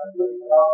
الحمد لله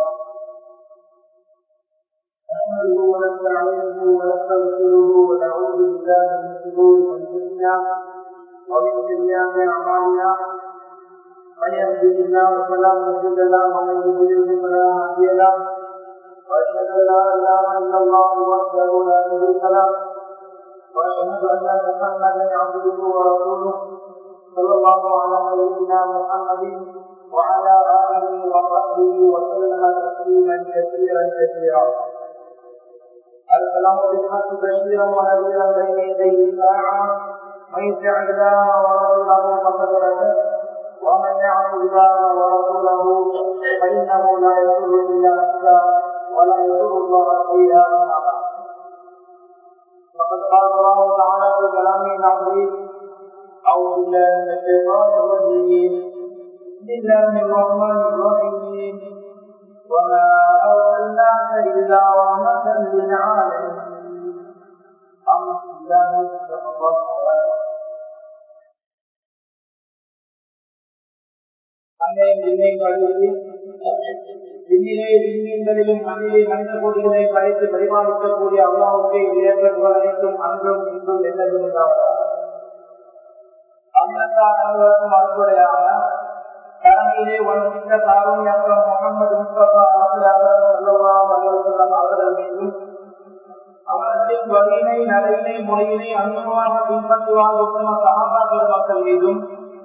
نحمده ونستعينه ونستغفره ونعوذ بالله من شرور انفسنا ومن سيئات اعمالنا من يهده الله فلا مضل له ومن يضلل فلا هادي له واشهد ان لا اله الا الله وحده لا شريك له واشهد ان محمدا عبده ورسوله صلى الله على سيدنا محمد وعلى اله وصحبه وسلم تسليما كثيرا كثيرا الكلام بالحق بشيرا ونذيرا بين يدي الساعه من يطع الله ورسوله فقد رشد ومن يعص الله ورسوله فانه لا يضر الا نفسه ولا يضر الله شيئا فقد قال الله تعالى في كلامه العظيم أعوذ بالله من الشيطان الرجيم بسم الله الرحمن الرحيم وما أرسلناك إلا رحمة للعالمين أعوذ بالله من الشيطان الرجيم விண்ணிலே விண்மீன்களிலும் மண்ணிலே மனித கோடிகளை படைத்து பரிமாறிக்கக்கூடிய அல்லாவுக்கே இயற்ற புகழ் அனைத்தும் அன்றும் இன்றும் என்னதும் அனைவருக்கும் அறுபடையாக கடமையிலே ஒன்றிட்ட தாருண்யாக்கம் முகமது முஸ்தபா அவர்கள் அவர்கள் மீதும் அவர்களின் வகையினை நடையினை மொழியினை அன்புமாக பின்பற்றுவார் உத்தம சகாபாக்கள் மக்கள் மீதும்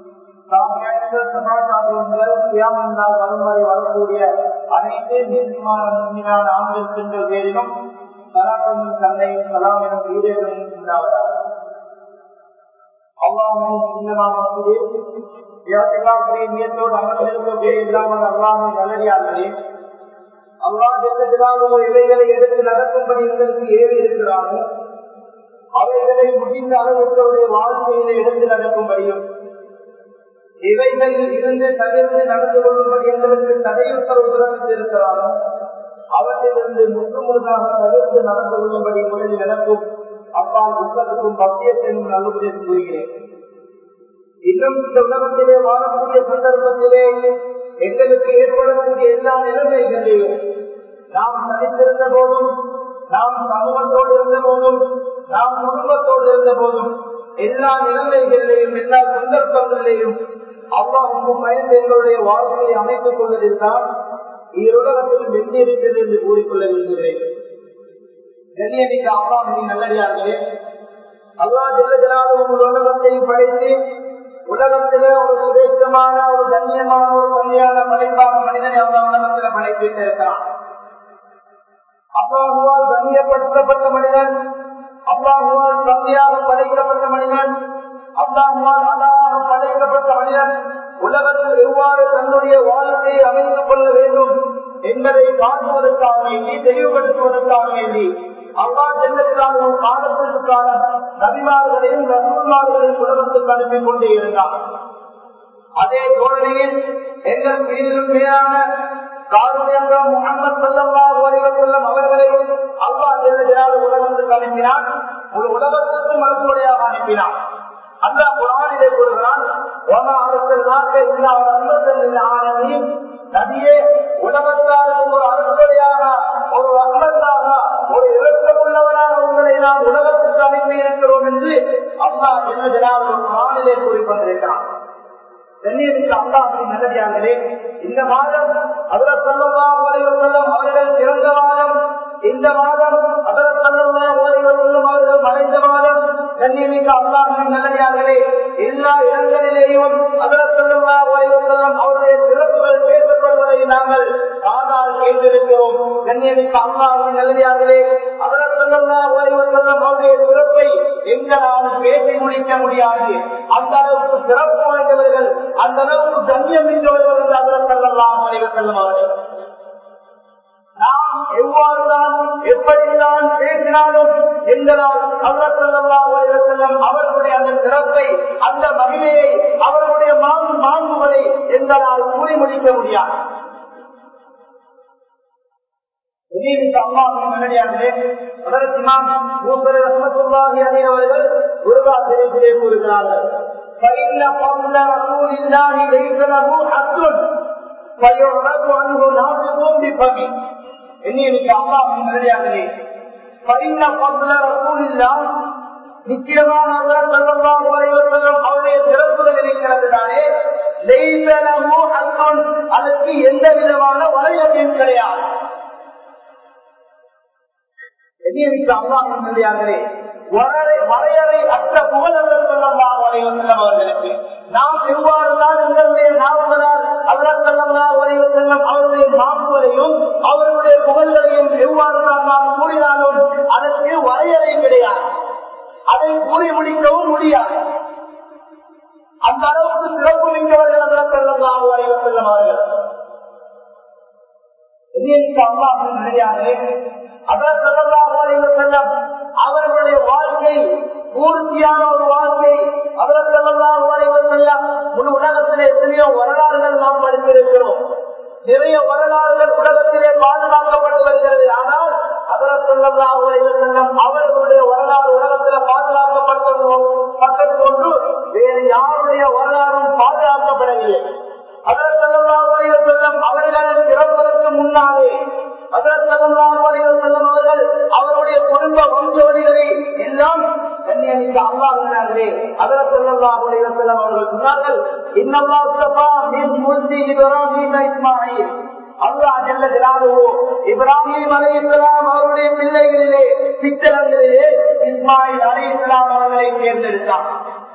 வரும் வரை வரக்கூடிய அனைத்து நீதிமான ஆண்கள் பெண்கள் பேரிலும் சலாமின் தன்னையும் சலாம் எனும் வீரர்களும் உண்டாவதாக அல்லாமும் சின்னமாகவே நியத்தோடு அமர்ந்திருக்கவே இல்லாமல் அல்லாமல் நல்லடியார்களே அல்லா ஜெல்லாமல் இவைகளை எடுத்து நடக்கும்படி எங்களுக்கு ஏறி இருக்கிறார்கள் அவைகளை முடிந்த அளவுக்கு வாழ்க்கையில எடுத்து நடக்கும்படியும் இவைகளில் இருந்து தவிர்த்து நடந்து கொள்ளும்படி எங்களுக்கு தடையுத்தரவு பிறப்பித்திருக்கிறார்கள் அவற்றிலிருந்து முற்று முழுதாக தவிர்த்து நடந்து கொள்ளும்படி முதலில் எனக்கும் அப்பா உங்களுக்கும் பக்தியத்தையும் நல்லுபதேசம் கூறுகிறேன் இன்னும் இந்த உலகத்திலே வாழக்கூடிய சந்தர்ப்பத்திலே எங்களுக்கு ஏற்படக்கூடிய எல்லா நிலைமைகளையும் நாம் தனித்திருந்த போதும் நாம் சமூகத்தோடு இருந்த போதும் நாம் குடும்பத்தோடு இருந்த போதும் எல்லா நிலைமைகளிலேயும் எல்லா சந்தர்ப்பங்களிலேயும் அவ்வாறு பயந்து எங்களுடைய வாழ்க்கையை அமைத்துக் கொள்வதில் தான் இருலகத்தில் வெற்றி இருக்கிறது என்று கூறிக்கொள்ள விரும்புகிறேன் கண்ணியமிக்க அல்லாஹின் நல்லடியார்களே அல்லா ஜெல்லஜலாத உங்கள் உலகத்தை படைத்து உலகத்திலே ஒரு சுரேஷ்டமான ஒரு கண்ணியமான ஒரு கல்யாண படைப்பான மனிதனை அல்லா உலகத்தில் படைத்துட்டு இருக்கிறான் அல்லாஹுவால் கண்ணியப்படுத்தப்பட்ட மனிதன் அல்லாஹுவால் கல்வியாக படைக்கப்பட்ட மனிதன் அல்லாஹுவால் அல்லாஹ் படைக்கப்பட்ட மனிதன் உலகத்தில் எவ்வாறு தன்னுடைய வாழ்க்கையை அமைத்துக் கொள்ள வேண்டும் என்பதை காட்டுவதற்காக வேண்டி தெளிவுபடுத்துவதற்காக வேண்டி அல்லா செல்லத்திலான காலத்திற்கான நபிமார்களையும் ரசூல்மார்களையும் உலகத்துக்கு அனுப்பி கொண்டே இருந்தார் அதே தோழனையில் எங்கள் மீதிலும் மேலான காரணம் முகமது சல்லாஹ் வரைவசல்லம் அவர்களை அல்லா செல்லுகிறார் உலகத்துக்கு அனுப்பினார் ஒரு உலகத்திற்கு மறுமுறையாக அனுப்பினார் அந்த குரானிலே கூறுகிறான் நதியே உலகத்தாருக்கு ஒரு அறுவடையாக ஒரு அன்பத்தாக ஒரு இலக்கமுள்ளவனாக உங்களை நாம் உலகத்துக்கு அனுப்பி இருக்கிறோம் என்று அல்லா என்ன ஒரு குரானிலே கூறிக்கொண்டிருக்கிறான் தென்னியருக்கு அல்லாஹின் நல்லதாங்களே இந்த மாதம் அதில் சொல்லலாம் செல்லும் அவர்கள் சிறந்த மாதம் இந்த மாதம் அதில் சொல்லலாம் செல்லும் அவர்கள் மறைந்த மாதம் கண்ணியமிக்க அல்லாஹின் நல்லதார்களே எல்லா இடங்களிலேயும் அதில் சொல்லலாம் செல்லும் அவருடைய சிறப்புகள் பேசப்படுவதை நாங்கள் காதால் கேட்டிருக்கிறோம் கண்ணியமிக்க அல்லாஹின் நல்லதார்களே அதில் சொல்லலாம் செல்லும் அவருடைய சிறப்பை எங்களால் பேசி முடிக்க முடியாது அந்த அளவுக்கு சிறப்பு வாய்ந்தவர்கள் அந்த அளவுக்கு கண்ணியம் மிக்கவர்கள் என்று அதில் செல்லலாம் செல்லும் அவர்கள் நாம் எவ்வாறுதான் எப்படித்தான் பேசினாலும் எங்களால் செல்லம் அவர்களுடைய அந்த சிறப்பை அந்த மகிமையை அவர்களுடைய மாங்கு மாங்குவதை எங்களால் கூறி முடிக்க முடியாது கூறுகிறார்கள் فيعرض عنه ناطق بفمه إني لك الله من رجاله فإن فضل رسول الله நிச்சயமாக அவர் சொல்லலாம் அவருடைய சிறப்புகள் இருக்கிறது தானே அதற்கு எந்த விதமான வரையறையும் கிடையாது அல்லாஹே வரையறை அற்ற புகழர்கள் சொல்லலாம் வரைவசல்லம் அவர்களுக்கு நாம் எவ்வாறுதான் எங்களுடைய நாவுகளால் அவர் சொல்லலாம் வரைவசல்லம் அவருடைய மாப்புகளையும் அவருடைய புகழ்களையும் எவ்வாறுதான் நாம் கூறினாலும் அதற்கு வரையறை கிடையாது அதை கூறி முடிக்கவும் முடியாது அந்த அளவுக்கு சிறப்பு மிக்கவர்கள் அதில் செல்லலாம் வரைவசல்லம் அவர்கள் அல்லாஹின் நிலையாக அவர் செல்லம் அவர்களுடைய வாழ்க்கை பூர்த்தியான ஒரு வாழ்க்கை அவர் செல்லம் முழு உலகத்திலே எத்தனையோ வரலாறுகள் நாம் படித்திருக்கிறோம் நிறைய வரலாறுகள் உலகத்திலே பாதுகாக்கப்பட்டு வருகிறது ஆனால் அதர் செல்லம் அவர்களுடைய வரலாறு உலகத்தில் பாதுகாக்கப்பட்டது கொண்டு வேறு யாருடைய வரலாறும் பாதுகாக்கப்படவில்லை அதர் செல்லம் அவர்கள் பிறப்பதற்கு முன்னாலே அவர்கள் அவருடைய குடும்ப வம்சவழிகளை எல்லாம் கண்ணியமிக்க அல்லாஹே அதர் செல்லம் அவர்கள் சொன்னார்கள் இன்னல்லா இஸ்மாயில் அல்லா ஜல்ல ஜலாலுவோ இப்ராஹிம் அலை இஸ்லாம் அவருடைய பிள்ளைகளிலே பித்தளங்களிலே இஸ்மாயில் அலை இஸ்லாம் அவர்களை தேர்ந்தெடுத்தார்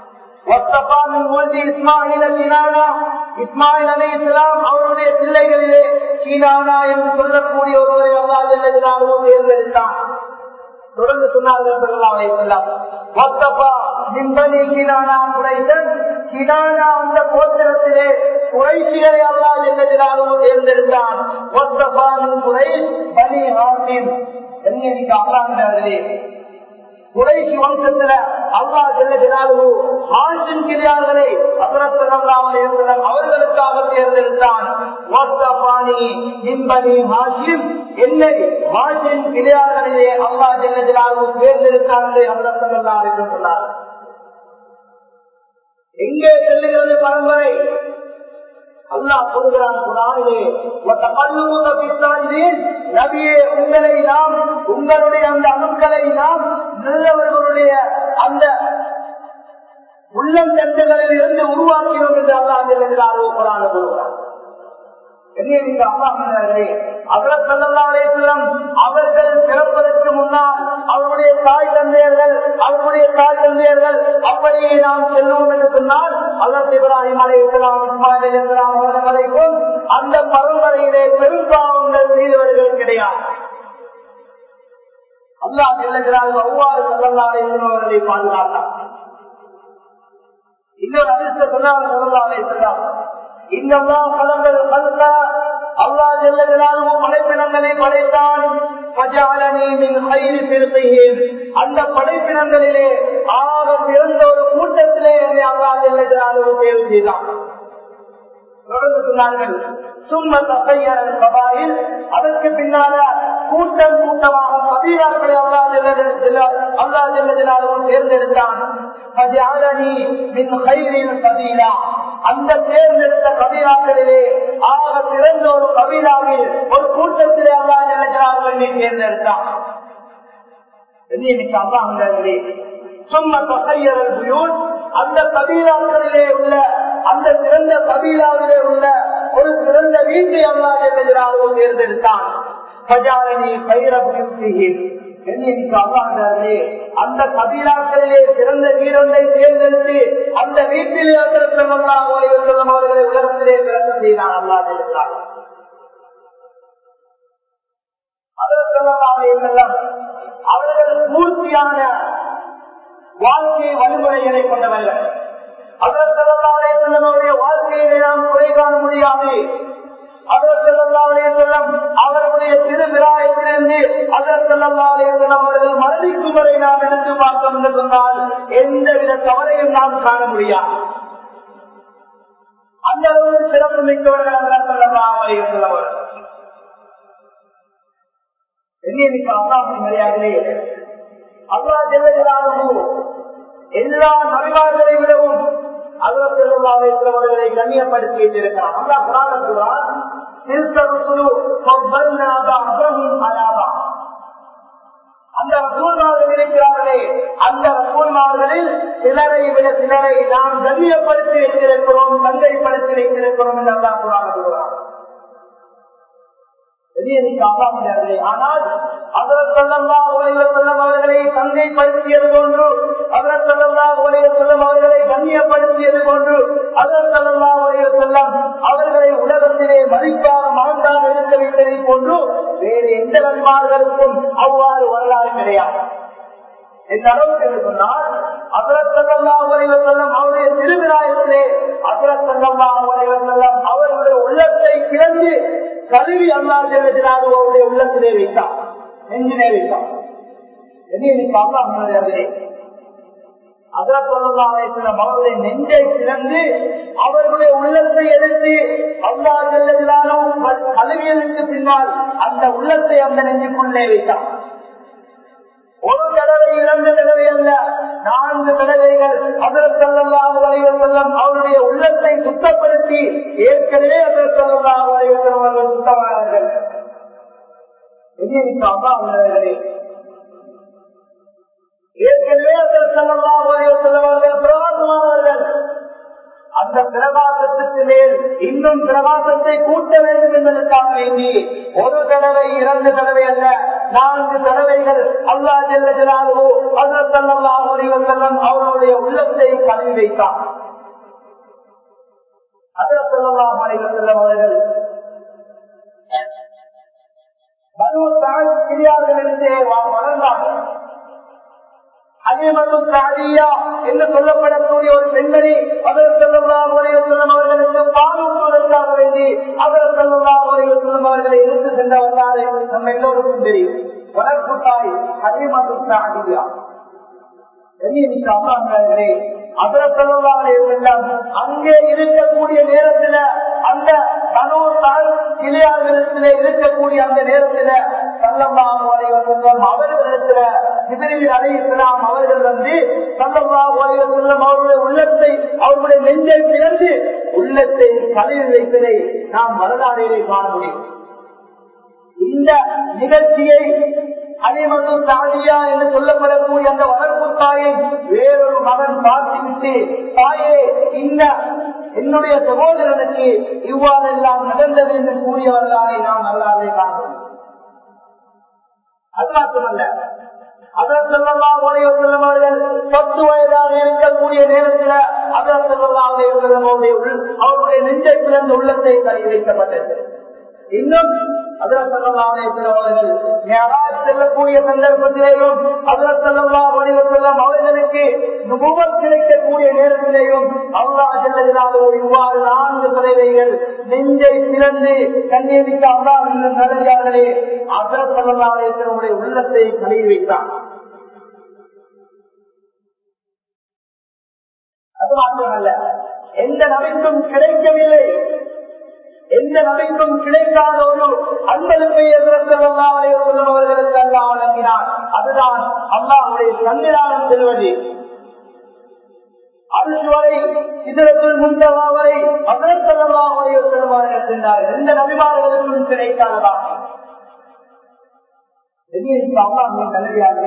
இஸ்மாயில் அலி இஸ்லாம் அவருடைய பிள்ளைகளிலே சீனானா என்று சொல்லக்கூடிய ஒருவரை அல்லா ஜல்லாவோ தேர்ந்தெடுத்தான் தொடர்ந்து சொன்னார்கள் அந்த கோத்திரத்திலே குறைசிகளை அல்லா ஜல்லாவோ தேர்ந்தெடுத்தான் குறை பனி ஹாசிம் அல்லாஹே குறைசி வம்சத்துல அல்லா ஜெல்லாலு ஹாஷிம் கிரியார்களை அவர்களுக்காக தேர்ந்தெடுத்தான் என்னை ஹாஷிம் கிரியார்களிலே அல்லா ஜெல்லாலு தேர்ந்தெடுத்தான் என்று சொன்னார் எங்கே செல்லுகிறது பரம்பரை அல்லாஹ் சொல்கிறான் குரானிலே நபியே உங்களை நாம் உங்களுடைய அந்த அணுக்களை நாம் நல்லவர்களுடைய அந்த உள்ளம் தட்டுகளில் இருந்து உருவாக்கினோம் என்று அல்லாஹ் குரான சொல்கிறான் அவர்கள் பிறப்பதற்கு முன்னால் அவருடைய தாய் தந்தையர்கள் அவருடைய தாய் தந்தையர்கள் அப்படியே நாம் செல்வோம் என்று சொன்னால் அதற்கு இப்ராஹிம் அலை இஸ்லாம் இஸ்மாயில் அலி இஸ்லாம் அவர்கள் வரைக்கும் அந்த பரம்பரையிலே பெரும்பாவங்கள் செய்தவர்கள் கிடையாது அல்லாஹ் செல்லுகிறார்கள் அவ்வாறு செல்லல்லாலே அவர்களை பாதுகாத்தார் இன்னொரு அதிர்ஷ்ட சொன்னாங்க செல்லல்லாலே செல்லாம் படைப்பினங்களை படைத்தான் அந்த படைப்பினங்களிலே ஆக சிறந்த ஒரு கூட்டத்திலே என்னை அல்லா செல்லுகிறாலும் தேர்வு செய்தான் தொடர்ந்து சொன்னார்கள் சும்ம தசையரன் சபாயில் அதற்கு பின்னால கூட்டம் கூட்டமாக கபீராக்களை அல்லா அல்லா ஜெல்லஜலாலும் தேர்ந்தெடுத்தான் அந்த தேர்ந்தெடுத்த கபீராக்களிலே ஆக சிறந்த ஒரு கபீராவில் ஒரு கூட்டத்திலே அல்லா ஜெல்லஜலாலும் தேர்ந்தெடுத்தான் அல்லாஹே சும்ம தசையரன் புயூன் அந்த கபீராக்களிலே உள்ள அந்த சிறந்த கபீலாவிலே உள்ள ஒரு சிறந்த வீட்டை அல்லா ஜெல்லஜலாலும் தேர்ந்தெடுத்தான் அந்த கபீராக்களிலே சிறந்த வீரொன்றை தேர்ந்தெடுத்து அந்த வீட்டிலே செல்லும் அவர்களை உலகத்திலே பிறக்க செய்தான் அல்லா ஜெல்லால் அவர்கள் பூர்த்தியான வாழ்க்கை வழிமுறைகளை கொண்டவர்கள் அதற்கெல்லாவுடைய வாழ்க்கையிலே நாம் குறை காண முடியாது அவர்களுடைய திருவிழாயத்திலிருந்து அதற்கெல்லாம் அவர்கள் மரணிக்கும் வரை நாம் எடுத்து பார்த்தோம் என்று சொன்னால் எந்தவித தவறையும் நாம் காண முடியாது அந்த அளவு சிறப்பு மிக்கவர்கள் அதற்கெல்லாம் சொல்லவர்கள் என்னைக்கு அல்லாஹின் மரியாதையே அல்லா ஜெல்லாலும் எல்லா நபிமார்களை விடவும் அவர்களை கண்ணியப்படுத்தி வைத்திருக்கிறார் அல்லா குரான் சொல்றான் அந்த ரசூல்மார்கள் இருக்கிறார்களே அந்த ரசூல்மார்களில் சிலரை விட சிலரை நாம் கண்ணியப்படுத்தி வைத்திருக்கிறோம் தந்தைப்படுத்தி வைத்திருக்கிறோம் என்று அல்லா குரான் சொல்கிறார் ஆனால் அதற்கல்லா உலக செல்லும் அவர்களை தந்தைப்படுத்தியது போன்று அதற்கல்லா உலக செல்லும் அவர்களை கண்ணியப்படுத்தியது போன்று அதற்கல்லா உலக செல்லம் அவர்களை உலகத்திலே மதிப்பாக மகந்தாக இருக்க வைத்ததை போன்று வேறு எந்த நன்மார்களுக்கும் அவ்வாறு வரலாறு கிடையாது எந்த அளவுக்கு என்று சொன்னால் அசரத்தல்லா உலக செல்லம் அவருடைய திருவிழாயத்திலே அசரத்தல்லா உலக செல்லம் அவர்களுடைய உள்ளத்தை பிறந்து கருவி அல்லா செல்லுகிறார் அவருடைய உள்ளத்திலே வைத்தார் நெஞ்சிலே வைத்தார் அவருடைய நெஞ்சை திறந்து அவர்களுடைய உள்ளத்தை எடுத்து அல்லா செல்லுகிறாரும் கல்வியலுக்கு பின்னால் அந்த உள்ளத்தை அந்த நெஞ்சுக்குள்ளே வைத்தார் ஒரு தடவை இரண்டு தடவை அல்ல நான்கு தடவைகள் அதற்கெல்லாம் வரைவர் செல்லம் அவருடைய உள்ளத்தை சுத்தப்படுத்தி ஏற்கனவே அதற்கெல்லாம் வரைவர் செல்லம் அவர்கள் சுத்தமானார்கள் ஏற்கனவே அதற்கெல்லாம் வரைவர் செல்லம் அவர்கள் பிரவாசமானவர்கள் அந்த பிரவாசத்துக்கு மேல் இன்னும் பிரவாசத்தை கூட்ட வேண்டும் என்பதற்காக வேண்டி ஒரு தடவை இரண்டு தடவை அல்ல நான்கு தடவைகள் அல்லா ஜெல்ல ஜலாலு செல்லம் அவர்களுடைய உள்ளத்தை கழுவி வைத்தார் அதற்கெல்லாம் செல்லம் அவர்கள் கிரியார்களிடத்தே வளர்ந்தார்கள் என்று சொல்லப்படக்கூடிய ஒரு பெண்மணி அவர் செல்லம் அவர்களுக்கு பாலுவதற்காக வேண்டி அவர் செல்லம் அவர்களை இழுத்து சென்ற வரலாறு நம்ம எல்லோருக்கும் தெரியும் வளர்ப்பு தாய் ஹரிமது சாடியா அங்கே இருக்கக்கூடிய நேரத்துல அந்த கிளியார்களிடத்துல இருக்கக்கூடிய அந்த நேரத்துல சல்லம்மாம் அவர்களிடத்துல சிதறில் அலையலாம் அவர்கள் வந்து சல்லம்மாம் செல்லும் அவருடைய உள்ளத்தை அவருடைய நெஞ்சை திறந்து உள்ளத்தை கழுவி வைப்பதை நாம் வரலாறிலே காண முடியும் இந்த நிகழ்ச்சியை அலிமது தாடியா என்று சொல்லப்படக்கூடிய அந்த வளர்ப்பு தாயை வேறொரு மகன் பார்த்துவிட்டு தாயே இந்த என்னுடைய சகோதரனுக்கு இவ்வாறெல்லாம் நடந்தது என்று கூறியவர்களாலே நாம் நல்லாவே காணணும் அது மட்டுமல்ல அவர்கள் பத்து வயதாக இருக்கக்கூடிய நேரத்தில் அவருடைய நெஞ்சை பிறந்த உள்ளத்தை கை வைக்கப்பட்டது இன்னும் செல்லக்கூடிய சந்தர்ப்பத்திலேயும் செல்லம் அவர்களுக்கு முகம் கிடைக்கக்கூடிய நேரத்திலேயும் அல்லா செல்லதினாலோ இவ்வாறு நான்கு தலைவைகள் நெஞ்சை திறந்து கண்ணீரிக்கு அல்லா நடந்தார்களே அதர் செல்லலாலயத்தினுடைய உள்ளத்தை கழுவி வைத்தார் அது மாத்திரமல்ல எந்த நபிக்கும் கிடைக்கவில்லை எந்த நபிக்கும் கிடைக்காத ஒரு அன்பளிப்பை அவர்களுக்கு அல்லா வழங்கினார் அதுதான் அல்லாவுடைய சன்னிதானம் செல்வது அதுவரை இதற்கு முந்தவா வரை அதற்கெல்லாம் சென்றார் எந்த நபிமார்களுக்கும் கிடைக்காததா அல்லாஹ் கல்வியாக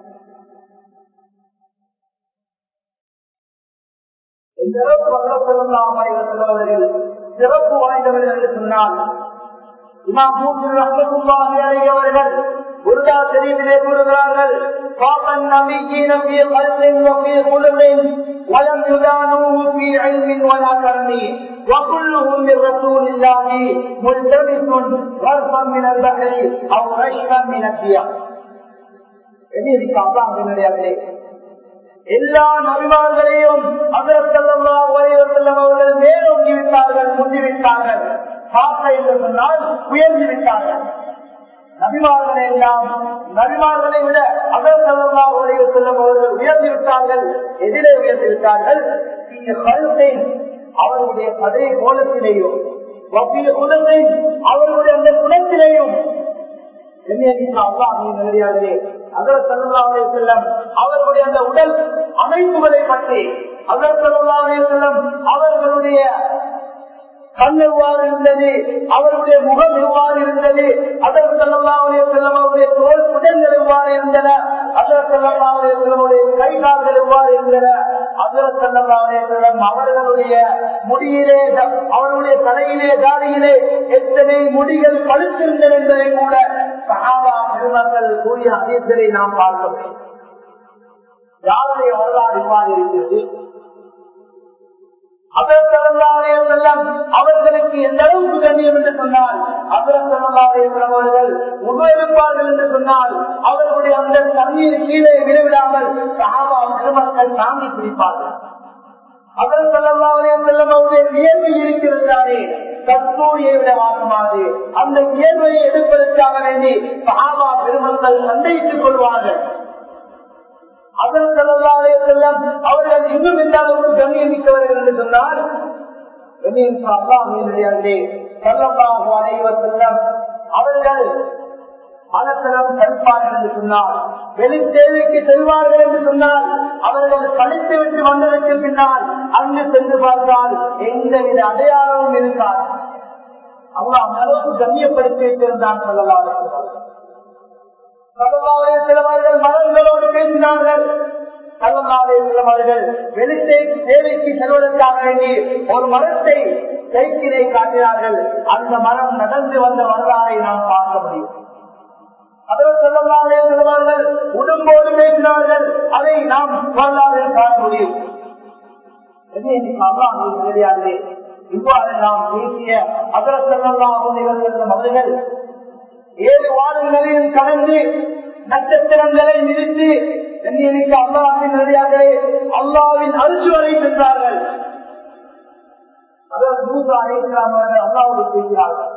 எந்த அளவுக்கு அவர்கள் சிறப்பு வாய்ந்தவர்கள் என்று சொன்னால் இமாம் மூன்று ரஹமத்துல்லாஹி அலைஹி அவர்கள் குருதா ஷரீஃபிலே கூறுகிறார்கள் காபன் நபியீன ஃபீ கல்பின் வ ஃபீ குலுபின் ولم يدانوه في علم ولا كرم وكلهم من رسول الله ملتمس غرفا من البحر او رشفا من الديار எல்லா நபிமார்களையும் அதற்கல்லா உலகம் அவர்கள் மேலோங்கி விட்டார்கள் முந்திவிட்டார்கள் காக்க என்று சொன்னால் உயர்ந்து விட்டார்கள் நபிமார்களை எல்லாம் நபிமார்களை விட அதற்கல்லா உலக செல்லும் அவர்கள் உயர்ந்து விட்டார்கள் எதிரே உயர்ந்து விட்டார்கள் அவருடைய கதை கோலத்திலேயும் அவர்களுடைய அந்த குணத்திலேயும் அவர்களுடைய அந்த உடல் அமைப்புகளை பற்றி அதற்கெல்லாம் செல்லும் அவர்களுடைய கண் எவ்வாறு இருந்தது அவருடைய முகம் எவ்வாறு இருந்தது அதற்கெல்லாவுடைய செல்லம் அவருடைய தோல் புடங்கள் எவ்வாறு இருந்தன அதற்கெல்லாவுடைய செல்லமுடைய கை கால்கள் எவ்வாறு இருந்தன அதற்கெல்லாவுடைய செல்லம் அவர்களுடைய முடியிலே அவருடைய தலையிலே தாடியிலே எத்தனை முடிகள் பழுத்திருந்தன என்பதை கூட சகாபா பெருமக்கள் கூறிய அதிர்களை நாம் பார்க்க வேண்டும் யாருடைய வரலாறு இவ்வாறு இருக்கிறது அவர்களுக்கு எந்த அளவுக்கு கண்ணியம் என்று சொன்னால் அவர்கள் உபயோகிப்பார்கள் என்று சொன்னால் அவர்களுடைய அந்த தண்ணீர் கீழே விளைவிடாமல் சகாபா பெருமக்கள் தாங்கி பிடிப்பார்கள் அவர் செல்லவாவே செல்லமாவுடைய வியர்வை இருக்கிறதாரே கஸ்தூரியை விட வாக்குமாறு அந்த வியர்வையை எடுப்பதற்காக வேண்டி சகாபா பெருமக்கள் சண்டையிட்டுக் கொள்வார்கள் அதற்கெல்லாலே செல்லம் அவர்கள் இன்னும் எந்த அளவுக்கு கண்ணியம் மிக்கவர்கள் என்று சொன்னால் அவர்கள் மனத்தனம் கழிப்பார்கள் என்று சொன்னால் வெளி தேவைக்கு செல்வார்கள் என்று சொன்னால் அவர்கள் கழித்து விட்டு வந்ததற்கு பின்னால் அங்கு சென்று பார்த்தால் எந்தவித அடையாளமும் இருக்காது அவங்க அந்த அளவுக்கு கண்ணியப்படுத்தி வைத்திருந்தான் சொல்லலாம் சிலவர்கள் மலர்களோடு பேசினார்கள் சிலவர்கள் வெளித்தே சேவைக்கு செல்வதற்காக வேண்டி ஒரு மரத்தை கைக்கினை காட்டினார்கள் அந்த மரம் நடந்து வந்த வரலாறை நாம் பார்க்க முடியும் அதற்கு சிலவர்கள் உடம்போடு பேசினார்கள் அதை நாம் வரலாறில் பார்க்க முடியும் தெரியாது இவ்வாறு நாம் பேசிய அதரசெல்லாம் அவர்கள் ஏழு வாரங்களையும் கடந்து நட்சத்திரங்களை நிறுத்தி கண்ணியமிக்க அல்லாவின் நடிகார்களே அல்லாவின் அரிசி வரை சென்றார்கள் அதாவது மூன்று அழைக்கிறார் அவர்கள் அல்லாவோடு பேசினார்கள்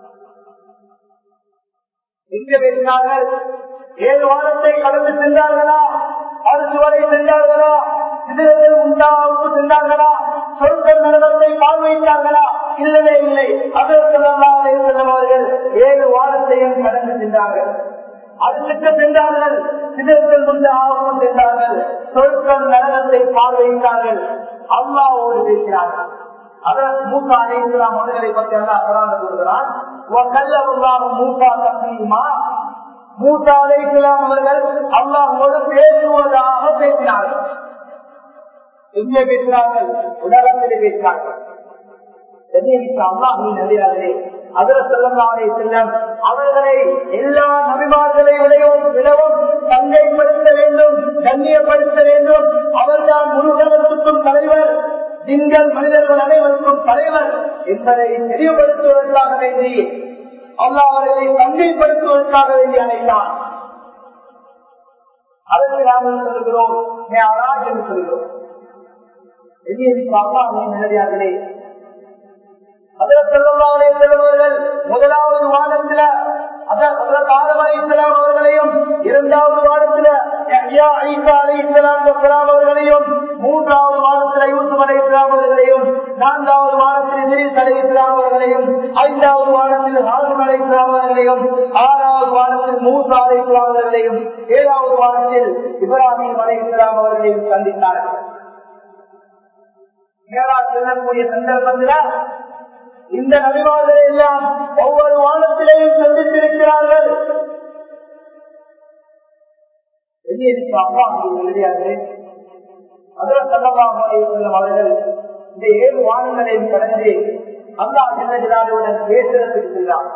எங்க பேசினார்கள் ஏழு வாரத்தை கடந்து சென்றார்களா அரிசி வரை சென்றார்களா சிதிரத்தில் உண்டாவுக்கு சென்றார்களா சொற்கள் நடனத்தை பார்வையிட்டார்களா இல்லவே இல்லை அதற்கெல்லாம் அவர்கள் ஏழு வாரத்தையும் கடந்து சென்றார்கள் அரிசிக்கு சென்றார்கள் சிதறத்தில் கொண்டு ஆகவும் சென்றார்கள் சொற்கள் நடனத்தை பார்வையிட்டார்கள் அல்லாவோடு பேசினார்கள் அதற்கு மூசா அலைக்கலாம் அவர்களை பற்றி எல்லாம் குரான் கூறுகிறான் மூசா தம்பியுமா மூசா அலைக்கலாம் அவர்கள் அல்லாஹோடு பேசுவதாக பேசினார்கள் எங்கே பேசினார்கள் உலகத்திலே பேசினார்கள் அவர்களை எல்லா நபிமார்களை விடையும் விடவும் தங்கைப்படுத்த வேண்டும் கண்ணியப்படுத்த வேண்டும் அவர்தான் முருகனுக்கும் தலைவர் திங்கள் மனிதர்கள் அனைவருக்கும் தலைவர் என்பதை தெளிவுபடுத்துவதற்காக வேண்டி அல்லா அவர்களை தங்கைப்படுத்துவதற்காக வேண்டி அழைத்தார் அதற்கு நாங்கள் சொல்கிறோம் என்று சொல்கிறோம் நிலையார்களே முதலாவது வாரத்துல அவர்களையும் இரண்டாவது வாரத்துல அவர்களையும் மூன்றாவது வாரத்தில் யூசுப் அலை இஸ்லாம் அவர்களையும் நான்காவது வாரத்தில் இதிரிஸ் அலை இஸ்லாம் அவர்களையும் ஐந்தாவது வாரத்தில் ஹாரூன் அலை இஸ்லாம் அவர்களையும் ஆறாவது வாரத்தில் மூசா அலை இஸ்லாம் அவர்களையும் ஏழாவது வாரத்தில் இப்ராஹிம் அலை இஸ்லாம் அவர்களையும் சந்தித்தார்கள் மேலால் செல்லக்கூடிய சந்தர்ப்பத்தில் இந்த நபிமார்களை எல்லாம் ஒவ்வொரு வானத்திலேயும் சந்தித்திருக்கிறார்கள் அவர்கள் இந்த ஏழு வானங்களையும் கடந்து அல்லா செல்லஜிலாலுடன் பேசுறதுக்கு சென்றார்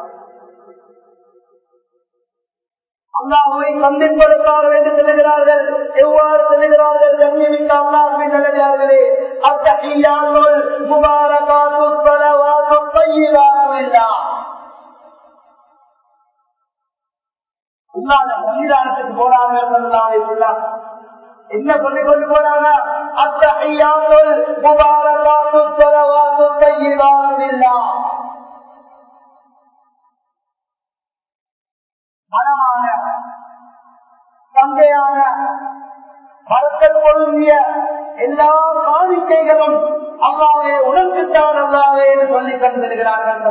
அல்லாஹுவை சந்திப்பதற்காக வேண்டி செல்கிறார்கள் எவ்வாறு செல்கிறார்கள் கண்ணியமிக்க அல்லாஹுவின் நல்லதார்களே அத்தகையாமல் முபாரகாத்து பலவாத்து பையிலாக அல்லாத சன்னிதானத்துக்கு போறாங்க என்ன சொல்லிக் கொண்டு போறாங்க அத்தகையாமல் முபாரகாத்து பலவாத்து பையிலாக மனமான தந்தையான மரத்தில் பொருந்திய எல்லா காணிக்கைகளும் அல்லாவே உனக்குத்தான் அல்லாவே என்று சொல்லி கண்டிருக்கிறார்கள்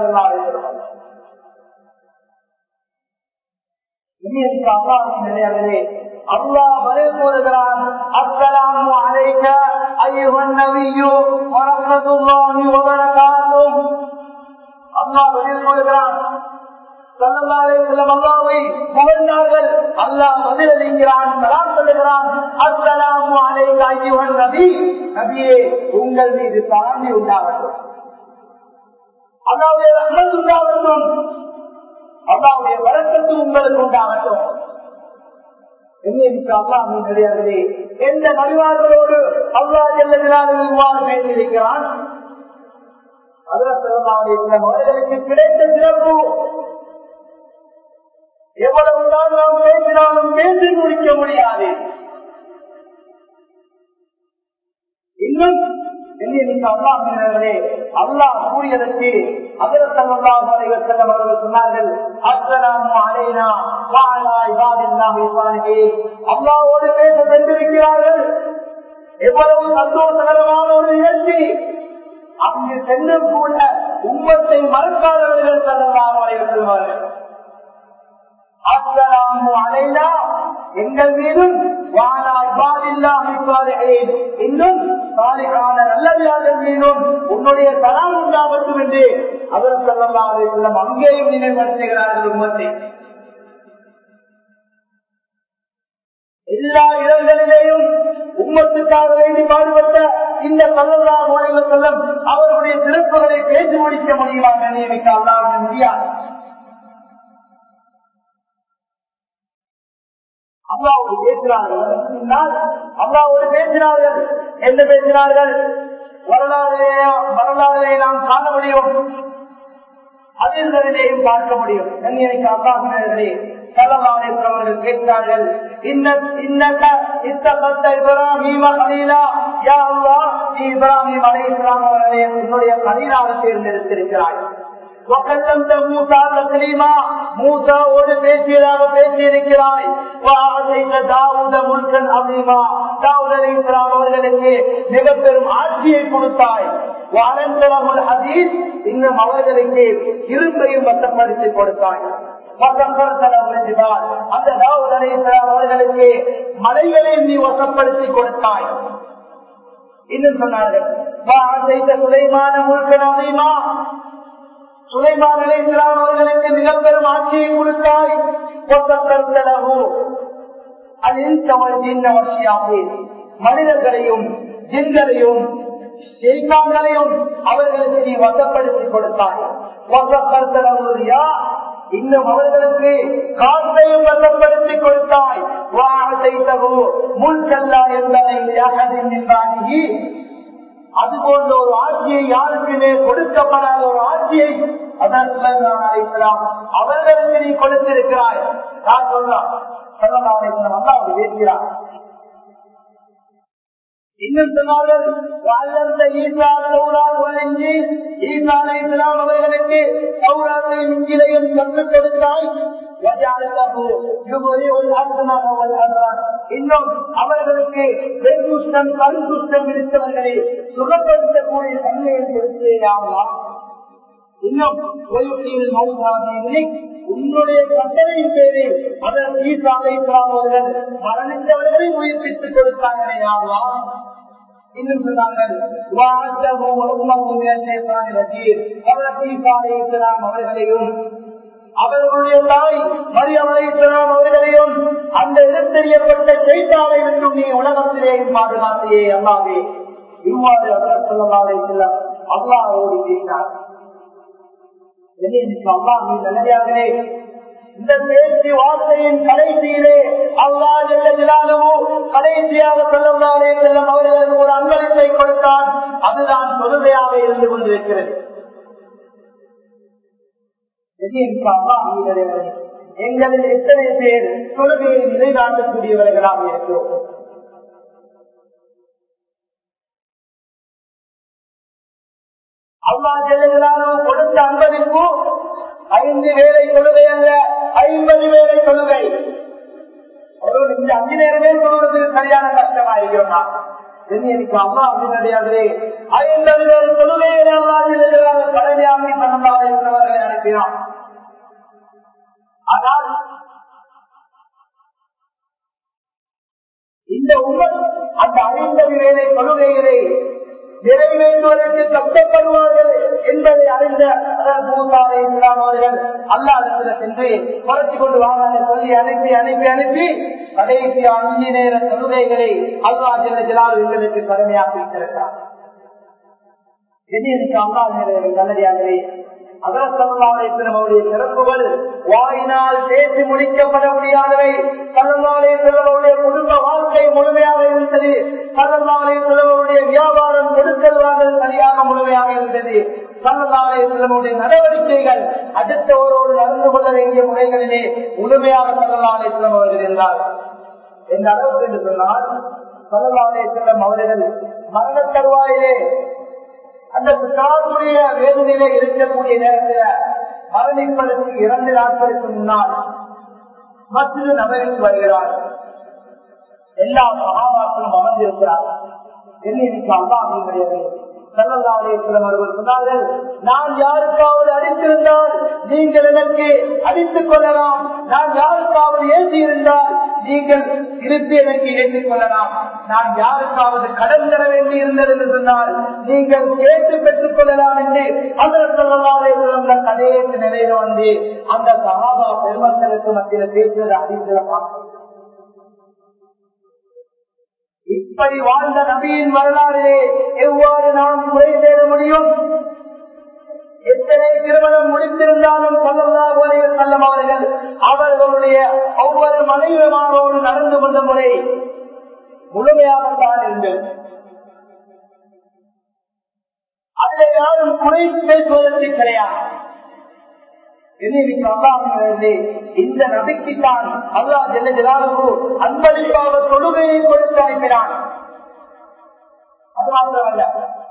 அல்லாவின் நிலையாகவே அல்லாஹ் பதில் கூறுகிறான் அஸ்ஸலாமு அலைக்க أيها النبي ورحمة الله وبركاته الله பதில் கொடுக்கிறான் அல்லாவை புகழ்ந்தார்கள் அல்லாஹ் பதிலளிக்கிறான் சலாம் சொல்லுகிறான் அஸ்ஸலாமு அலைக ஐயுஹன் நபி நபியே உங்கள் மீது சாந்தி உண்டாகட்டும் அல்லாவுடைய ரஹ்மத் உண்டாகட்டும் அல்லாவுடைய வரக்கத்து உங்களுக்கு உண்டாகட்டும் கிடையாது எந்த மனிதர்களோடு அல்லா செல்லுகிறார்கள் பேசியிருக்கிறான் அவர்களுக்கு கிடைத்த சிறப்பு எவ்வளவுதான் நாம் பேசினாலும் பேசி முடிக்க முடியாது இன்னும் அல்லாஹ் கூறியதற்கு அவர்கள் சொன்னார்கள் அல்லாவோடு பேச சென்றிருக்கிறார்கள் எவ்வளவு சந்தோஷகரமான ஒரு நிகழ்ச்சி அங்கு சென்றும் கூட உம்மத்தை மறுக்காதவர்கள் செல்லலாம் அவர்கள் சொல்வார்கள் அஸ்ஸலாமு அலைனா எங்கள் மீதும் இன்னும் சாலிகான நல்லவியார்கள் மீதும் உன்னுடைய தலாம் உண்டாகட்டும் என்று அவர் சொல்லலாம் அங்கேயும் நினைவுபடுத்துகிறார்கள் உம்மத்தை எல்லா இடங்களிலேயும் உம்மத்துக்காக வேண்டி பாடுபட்ட இந்த கல்லல்லா உலக செல்லம் அவர்களுடைய சிறப்புகளை பேசி முடிக்க முடியுமா நியமிக்க அல்லாத முடியாது அல்லாவோடு பேசினார்கள் அல்லாவோடு பேசினார்கள் என்ன பேசினார்கள் வரலாறு வரலாறுகளை நாம் காண முடியும் அதிர்களிலேயும் பார்க்க முடியும் கண்ணியனைக்கு அல்லாஹர்களே அவர்கள் கேட்கிறார்கள் இப்ராஹிம் அலை இஸ்லாம் அவர்களே உன்னுடைய கலீலாக தேர்ந்தெடுத்திருக்கிறாய் மூசாவோடு பேசியதாக பேசியிருக்கிறாய் அவர்களுக்கு மிக பெரும் ஆட்சியை கொடுத்தாய் இன்னும் அவர்களுக்கு இரும்பையும் வசப்படுத்தி கொடுத்தாய் அந்த அவர்களுக்கு மலைகளையும் நீ வசப்படுத்தி கொடுத்தாய் இன்னும் சொன்னார்கள் சுலைமான முழுக்க அதிகமா சுலைமான் அலைஹிஸ்ஸலாம் அவர்களுக்கு மிக பெரும் ஆட்சியை கொடுத்தாய் மனிதர்களையும் ஜின்களையும் செய்தாங்களையும் அவர்களுக்கு நீ வசப்படுத்தி கொடுத்தாய் வசப்படுத்தலா இன்னும் அவர்களுக்கு காற்றையும் வசப்படுத்தி கொடுத்தாய் முன்கல்லா என்பதை அது போன்ற ஒரு ஆட்சியை யாருக்குமே கொடுக்கப்படாத ஒரு ஆட்சியை அவர்களுக்கு நீ கொடுத்திருக்கிறாய் நான் சொல்றான் அவர் பேசுகிறார் இன்னும் சொன்னார்கள் வளர்ந்த ஈசா சௌராஜி ஈசா இஸ்லாம் அவர்களுக்கு சௌராத்தையும் இங்கிலையும் கற்றுக் கொடுத்தாய் இன்னும் அவர்களுக்கு வெண்குஷ்டம் கருங்குஷ்டம் இருந்தவர்களை சுகப்படுத்தக்கூடிய தன்மையை கொடுத்தேயாங்களா இன்னும் உன்னுடைய கட்டளையின் பேரில் அதன் ஈசாலை அவர்கள் மரணித்தவர்களை உயிர்ப்பித்துக் கொடுத்தாங்களே ஆகலா இன்னும் சொன்னார்கள் அவர்களையும் அவர்களுடைய தாய் மரியமலை அவர்களையும் அந்த இடத்தெறியப்பட்ட செய்தாலை என்றும் நீ உலகத்திலேயும் பாதுகாத்தையே அல்லாவே இவ்வாறு அவர் சொல்லலாவே செல்லம் அல்லாவோடு பேசினார் நல்லதாகவே இந்த பேச்சு வார்த்தையின் கடைசியிலே அல்லா ஜெல்லாலவோ கடைசியாக செல்லந்தாலே செல்லும் அவர்களுக்கு ஒரு அன்பளிப்பை கொடுத்தான் அதுதான் தொழுகையாக இருந்து கொண்டிருக்கிறது எங்களில் எத்தனை பேர் தொழுகையை நிலைநாட்டக்கூடியவர்களாக இருக்கிறோம் அல்லா ஜெல்லாலோ கொடுத்த அன்பளிப்பு ஐந்து வேலை தொழுகை அல்ல ஐம்பது வேலை தொழுகை ஒரு இந்த அஞ்சு நேரமே சொல்வது சரியான கஷ்டமா இருக்கிறோம் எனக்கு அம்மா அப்படி கிடையாது ஐம்பது பேர் தொழுகையை கடமையாகி பண்ணலாம் இருந்தவர்களை அனுப்பினான் ஆனால் இந்த இந்த உமர் அந்த ஐம்பது வேலை தொழுகைகளை நிறைவேற்றுவதற்கு கஷ்டப்படுவார்கள் என்பதை அறிந்த மூசாலை இஸ்லாம் அவர்கள் அல்லாஹிடத்தில் சென்று குறைச்சி கொண்டு வாங்க சொல்லி அனுப்பி அனுப்பி அனுப்பி கடைசி அஞ்சு நேர தொழுகைகளை அல்லா ஜெல்ல ஜலால் எங்களுக்கு கடுமையாக இருக்கிறார் நல்லதாகவே அவருடைய சிறப்புகள் வாயினால் பேசி முடிக்கப்பட முடியாதவை கல்லல்லாலே செல்வருடைய குடும்ப வாழ்க்கை முழுமையாக இருந்தது கல்லல்லாலே செல்வருடைய வியாபாரம் கொடுக்கல் வாங்கல் சரியாக முழுமையாக இருந்தது கல்லல்லாலே செல்வருடைய நடவடிக்கைகள் அடுத்தவரோடு நடந்து கொள்ள வேண்டிய முறைகளிலே முழுமையாக கல்லல்லாலே செல்வம் அவர்கள் இருந்தார் எந்த அளவுக்கு என்று சொன்னால் கல்லல்லாலே செல்வம் அவர்கள் மரண தருவாயிலே அந்த பிதாவுடைய வேதனையில இருக்கக்கூடிய நேரத்தில் மரணிப்பதற்கு இரண்டு நாட்களுக்கு முன்னால் மற்றொரு நபருக்கு வருகிறார் எல்லா மகாபாக்களும் அமர்ந்திருக்கிறார் என்னைக்கு அல்லாஹும் கிடையாது சொன்னார்கள் நான் யாருக்காவது அடித்திருந்தால் நீங்கள் எனக்கு அடித்துக் கொள்ளலாம் நான் யாருக்காவது ஏற்றி இருந்தால் நீங்கள் திருப்பி எனக்கு ஏற்றிக் கொள்ளலாம் நான் யாருக்காவது கடன் தர வேண்டி இருந்தது என்று சொன்னால் நீங்கள் கேட்டு பெற்றுக் கொள்ளலாம் என்று அதற்கு கடைசி நிலையில வந்து அந்த சகாபா பெருமக்களுக்கு மத்தியில் பேசுவது அறிந்திரமாக இப்படி வாழ்ந்த நபியின் வரலாறிலே எவ்வாறு நாம் குறை தேட முடியும் எத்தனை திருமணம் முடித்திருந்தாலும் சொல்லலாம் செல்லம் அவர்கள் அவர்களுடைய ஒவ்வொரு மனைவிமாரோடு நடந்து கொண்ட முறை முழுமையாகத்தான் இருந்தது அதில் யாரும் குறை பேசுவதற்கு கிடையாது இந்த நபிக்குத்தான் அல்லா ஜெல்ல ஜலாலுக்கு அன்பளிப்பாக தொழுகையை கொடுத்து அனுப்பினான் அது மாத்திரமல்ல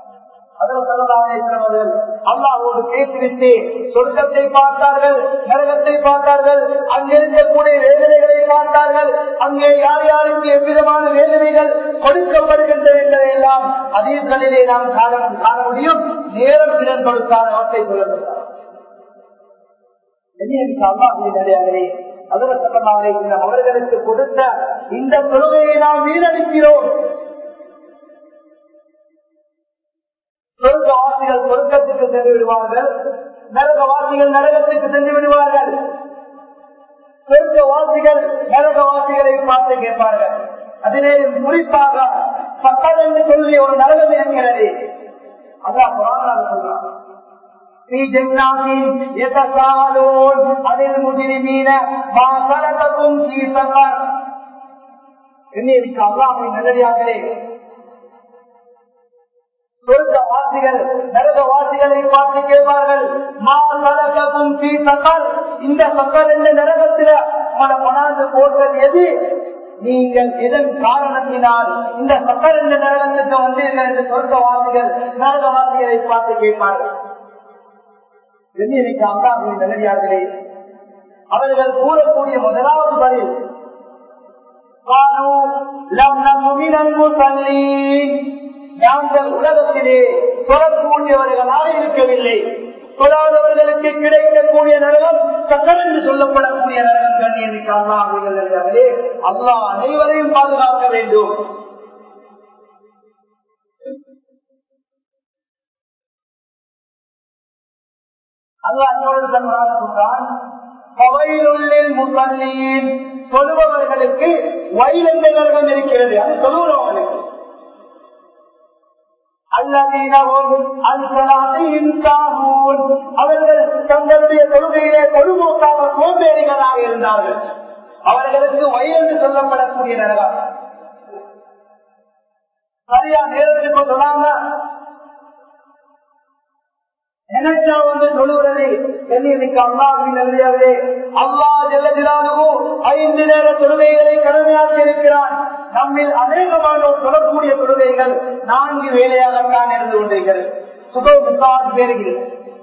அல்லாவோடு பேசிவிட்டு சொர்க்கத்தை பார்த்தார்கள் நரகத்தை பார்த்தார்கள் அங்கே இருக்கக்கூடிய வேதனைகளை பார்த்தார்கள் அங்கே யார் யாருக்கு எவ்விதமான வேதனைகள் கொடுக்கப்படுகின்றன என்பதை எல்லாம் அதீர்களிலே நாம் காண காண முடியும் நேரம் திறன் கொடுக்காத அவற்றை சொல்லுங்கள் அவர்களுக்கு கொடுத்த இந்த தொழுகையை நாம் வீணடிக்கிறோம் சொர்க்கவாசிகள் சொர்க்கத்துக்கு சென்று விடுவார்கள் நரகவாசிகள் நரகத்துக்கு சென்று விடுவார்கள் சொர்க்கவாசிகள் நரகவாசிகளை பார்த்து கேட்பார்கள் அதிலே குறிப்பாக சக்கர் என்று சொல்லி ஒரு நரகம் இருக்கிறது அதான் புராணம் சொல்றாங்க في جنات يتساءلون عن المجرمين ما سلككم في سقر இன்னைக்கு அல்லாஹின் நல்லடியார்களே சொர்க்க வாசிகள் நரக வாசிகளை பார்த்து கேட்பார்கள் மா சலகக்கும் பி சக்கர் இந்த சக்கர் என்ற நரகத்தில உங்களை கொண்டாந்து போட்டது எது நீங்கள் இதன் காரணத்தினால் இந்த சக்கர் என்ற நரகத்துக்கு வந்தீர்கள் என்று சொர்க்க வாசிகள் நரக வாசிகளை பார்த்து கேட்பார்கள் வெள்ளியடிக்கு அல்லாஹின் நல்லடியார்களே அவர்கள் கூறக்கூடிய முதலாவது பதில் நாங்கள் உலகத்திலே தொழக்கூடியவர்களாக இருக்கவில்லை தொழாதவர்களுக்கு கிடைக்கக்கூடிய நரகம் சக்கர் என்று சொல்லப்படக்கூடிய நரகம் கண்ணியமிக்க அல்லாஹர்களே அல்லாஹ் அனைவரையும் பாதுகாக்க வேண்டும் சொல்லுபவர்களுக்கு வயலந்த நரகம் இருக்கிறது அது சொல்லுகிறவர்களுக்கு அவர்கள் தங்களுடைய கொள்கையிலே பொதுமோக்காக சோம்பேறிகளாக இருந்தார்கள் அவர்களுக்கு வயலென்று சொல்லப்படக்கூடிய நரகம் சரியா நேரத்துக்கு சொல்லாம நினைச்சா வந்து சொல்லுகிறது என்னைக்கு அல்லாஹின் நல்லே அல்லா ஜெல்லதிலானவோ ஐந்து நேர தொழுகைகளை கடமையாக்கி இருக்கிறான் நம்மில் அநேகமானோர் சொல்லக்கூடிய தொழுகைகள் நான்கு வேலையாகத்தான் இருந்து கொண்டிருக்கிறது சுக முக்கால் பேருகிறது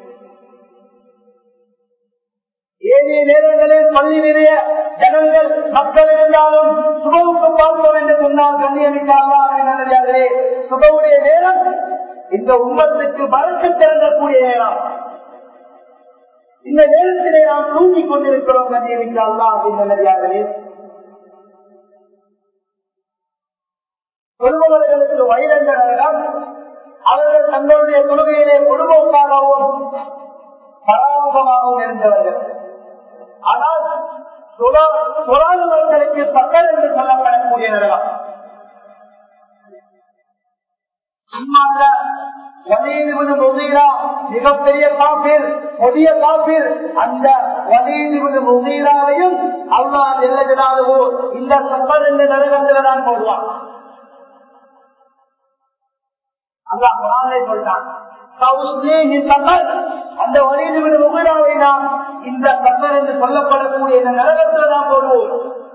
ஏனைய நேரங்களில் பள்ளி நிறைய ஜனங்கள் மக்கள் இருந்தாலும் சுபவுக்கு பார்ப்போம் என்று சொன்னால் கண்ணியமிக்காங்களே சுபவுடைய நேரம் இந்த உம்மத்துக்கு வழக்கு திறந்தக்கூடிய நேரம் இந்த நேரத்திலே நாம் தூங்கிக் கொண்டிருக்கிறோம் கண்ணியமிக்க அல்லா அப்படின்னு நல்லதாகவே சொல்பவர்களுக்கு வயலென்ற நரகம் அவர்கள் தங்களுடைய தொழுகையிலே பொதுபோக்காகவும் பராமுகமாகவும் இருந்தவர்கள் ஆனால் சொலாதவர்களுக்கு பக்கல் என்று சொல்லப்படக்கூடிய நரகம் மிகப்பெரிய காப்பீர் கொடிய காப்பீர் அந்த வலீதிபுது முகீராவையும் அல்லா நெல்லஜனாகவோ இந்த சப்பர் என்ற நரகத்துல தான் போடுவான் அல்லா குரானை சொல்றான் அந்த வலிதுவிட முகலாவை நாம் இந்த சப்பர் என்று சொல்லப்படக்கூடிய இந்த நரகத்துல தான் போடுவோம்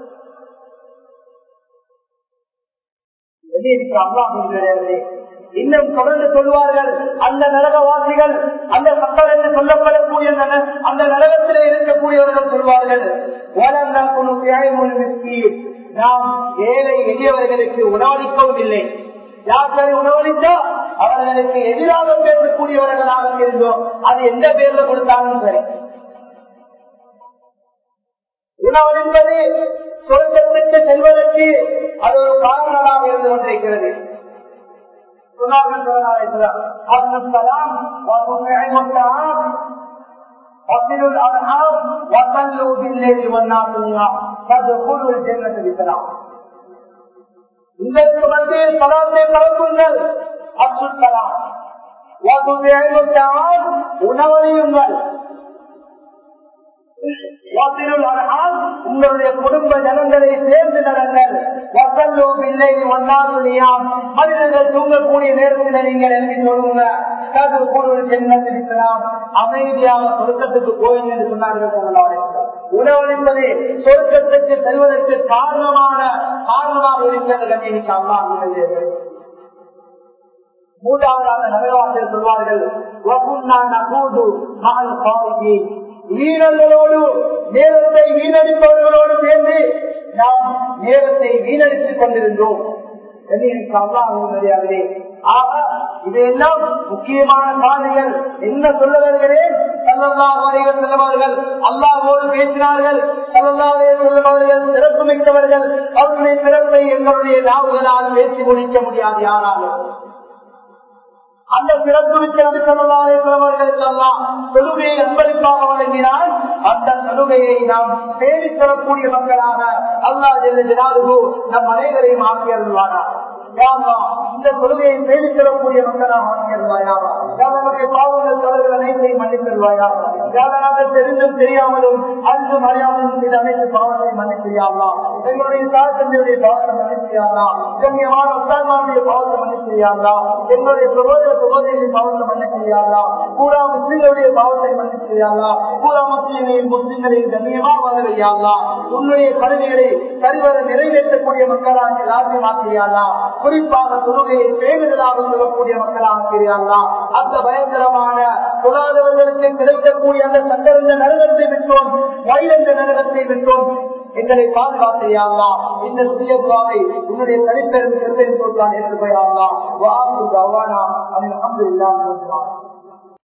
இன்னும் தொடர்ந்து சொல்வார்கள் அந்த நரகவாசிகள் அந்த சப்பர் என்று சொல்லப்படக்கூடிய அந்த நரகத்திலே இருக்கக்கூடியவர்கள் சொல்வார்கள் நாம் ஏழை எளியவர்களுக்கு உணவளிக்கவும் இல்லை யார்களை உணவளித்தா அவர்களுக்கு எதிராக பேசக்கூடியவர்களாக இருந்தோம் அது எந்த பேர்ல கொடுத்தாலும் சரி உணவு என்பது சொர்க்கத்துக்கு செல்வதற்கு அது ஒரு காரணமாக இருந்து கொண்டிருக்கிறது وصلوا الارحام وصلوا بالليل والناس نيام فادخلوا الجنه بسلام உங்களுக்கு மத்தியில் சலாத்தை பரப்புங்கள் அப்சுத்தலாம் உணவறியுங்கள் உங்களுடைய குடும்ப ஜனங்களை சேர்ந்து நடங்கள் வசல்லோம் இல்லை ஒன்னாதுனியாம் மனிதர்கள் தூங்கக்கூடிய நேரத்தில் நீங்கள் எழுதி சொல்லுங்க கது பொருள் ஜென்மத்திருக்கலாம் அமைதியாக சொர்க்கத்துக்கு போய் என்று சொன்னார்கள் உணவளிப்பது சொர்க்கத்துக்கு செல்வதற்கு காரணமான காரணமாக இருக்கிறது கண்ணியமிக்க அம்மா மூன்றாவதாக நகரவாசிகள் சொல்வார்கள் வீரர்களோடு நேரத்தை வீணடிப்பவர்களோடு சேர்ந்து நாம் நேரத்தை வீணடித்துக் கொண்டிருந்தோம் இதையெல்லாம் முக்கியமான காரணிகள் என்ன சொல்ல வருகிறேன் செல்லவார்கள் அல்லாவோடு பேசினார்கள் செல்லவாதே செல்லவர்கள் சிறப்பு மிக்கவர்கள் அவருடைய சிறப்பை எங்களுடைய நாவுகளால் பேசி முடிக்க முடியாது யாராலும் அந்த சிறப்பு விற்றவர்களுக்கெல்லாம் தொழுகையை அன்பளிப்பாக வழங்கினால் அந்த தொழுகையை நாம் தேடி தரக்கூடிய மக்களாக அல்லா ஜெல்லாது நம் அனைவரையும் ஆக்கியருள்வாரா இந்த கொள்கையை தேடி தரக்கூடிய மக்களாக ஆக்கியருவாயா நம்முடைய பாவங்கள் தலைவர் அனைத்தையும் மன்னித்தருவாயா தெரிந்தும் தெரியாமலும் அன்றும் அறியாமலும் செய்த அனைத்து பாவங்களை மன்னித்திரியாங்களா எங்களுடைய தாத்தந்தியுடைய பாவத்தை மன்னித்திரியாங்களா கண்ணியமான உத்தான்மாருடைய பாவத்தை மன்னித்திரியாங்களா எங்களுடைய சகோதர சகோதரிகளின் பாவத்தை மன்னித்திரியாங்களா பூரா முஸ்லிம்களுடைய பாவத்தை மன்னித்திரியாங்களா பூரா முஸ்லிம்களின் முஸ்லிம்களின் கண்ணியமா வளரையாங்களா உன்னுடைய கருவிகளை சரிவர நிறைவேற்றக்கூடிய மக்களாக ராஜ்யமாக்கிறியாங்களா குறிப்பாக தொழுகையை பேருதலாக சொல்லக்கூடிய மக்களாக இருக்கிறார்களா அந்த பயங்கரமான தொழாதவர்களுக்கு கிடைக்கக்கூடிய அந்த சட்டந்த நரகத்தை விட்டோம் வயலந்த நரகத்தை விட்டோம் எங்களை பாதுகாத்தையாங்களா இந்த சுயத்வாவை உன்னுடைய தனிப்பெரும் சிறுத்தையின் சொல்தான் ஏற்றுக்கொள்ளாங்களா வாக்கு கவானா அதில் அம்பு இல்லாமல்